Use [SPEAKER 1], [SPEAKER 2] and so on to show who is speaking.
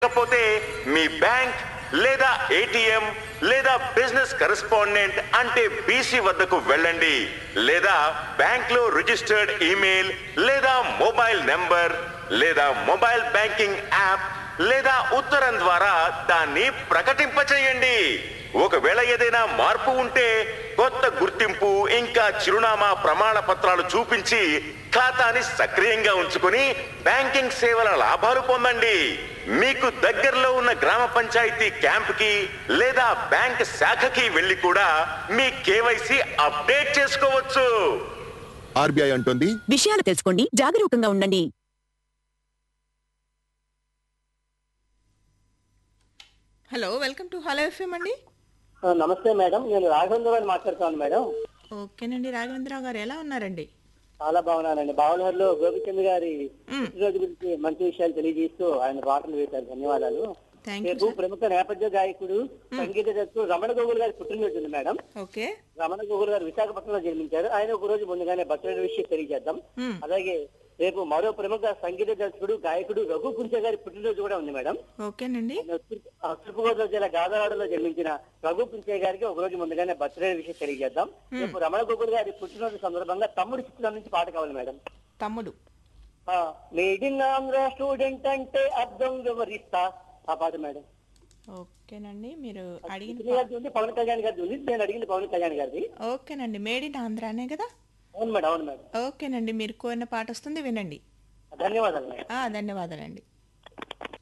[SPEAKER 1] లేకపోతే మీ బ్యాంక్ లేదా ఏటీఎం లేదా బిజినెస్ కరెస్పాండెంట్ అంటే బీసీ వద్దకు వెళ్ళండి లేదా బ్యాంక్ లో రిజిస్టర్డ్ ఈమెయిల్ లేదా మొబైల్ నెంబర్ లేదా మొబైల్ బ్యాంకింగ్ యాప్ లేదా ఉత్తరం ద్వారా దాన్ని ప్రకటింపచేయండి ఒకవేళ ఏదైనా మార్పు ఉంటే కొత్త గుర్తింపు ఇంకా చిరునామా ప్రమాణ పత్రాలు చూపించి ఖాతాని సక్రియంగా ఉంచుకుని బ్యాంకింగ్ సేవల లాభాలు పొందండి మీకు దగ్గరలో ఉన్న గ్రామ పంచాయతీ క్యాంప్ కి లేదా బ్యాంక్ శాఖకి వెళ్లి కూడా మీ కేవైసీ అప్డేట్ చేసుకోవచ్చు
[SPEAKER 2] ఆర్బీఐ అంటుంది
[SPEAKER 3] విషయాలు తెలుసుకోండి జాగరూకంగా ఉండండి
[SPEAKER 4] hello welcome to hello FM అండి
[SPEAKER 5] ఆ, నమస్తే మేడం నేను రాఘవేంద్ర గారిని మాట్లాడుతాను మేడం
[SPEAKER 4] ఓకేనండి రాఘవేంద్రరావు గారు ఎలా ఉన్నారండి
[SPEAKER 5] చాలా బాగున్నానండి బావనగర్లో గోపిచంద్ గారి
[SPEAKER 4] మ్.
[SPEAKER 5] రోజు గురించి మంచి విషయాలు తెలియజేస్తూ ఆయన పాటలు వేశారు ధన్యవాదాలు
[SPEAKER 4] థ్యాంక్ యూ
[SPEAKER 5] రేపు ప్రముఖ నేపథ్య గాయకుడు సంగీత దర్శకుడు రమణ గోగుల్ గారి పుట్టినరోజు ఉంది మేడం
[SPEAKER 4] ఓకే
[SPEAKER 5] రమణ గోగుల్ గారు విశాఖపట్నంలో జన్మించారు ఆయన ఒక రోజు ముందుగానే బర్త్డే విషయం తెలియజేద్దాం
[SPEAKER 4] మ్.
[SPEAKER 5] అలాగే రేపు మరో ప్రముఖ సంగీత దర్శకుడు గాయకుడు రఘు కుంచ గారి పుట్టినరోజు కూడా ఉంది మేడం
[SPEAKER 4] ఓకేనండి
[SPEAKER 5] ఆయన తూర్పు- ఆ, తూర్పుగోదావరి జిల్లా గాదవాడలో జన్మించిన రఘు పించయ్య గారికి ఒక రోజు ముందుగానే బర్త్డే విషయం తెలియజేద్దాం రేపు రమణ గోగుల్ గారి పుట్టినరోజు సందర్భంగా తమ్ముడు చిత్రం నుంచి పాట కావాలి మేడం
[SPEAKER 4] తమ్ముడు
[SPEAKER 5] మేడ్ ఇన్ ఆంధ్ర స్టూడెంట్ అంటే అర్థం వివరిస్తా ఆ పాట మేడం
[SPEAKER 4] ఓకేనండి మీరు అడిగిన
[SPEAKER 5] చిన్ని గారిది ఉంది పవన్ కళ్యాణ్ గారిది ఉంది నేను అడిగింది పవన్ కళ్యాణ్ గారిది
[SPEAKER 4] ఓకేనండి మేడ్ ఇన్ ఆంధ్రానే కదా
[SPEAKER 5] అవును మేడం అవును మేడం
[SPEAKER 4] ఓకేనండి మీరు కోరిన పాట వస్తుంది వినండి
[SPEAKER 5] ధన్యవాదాలు మేడం
[SPEAKER 4] ఆ, ధన్యవాదాలండి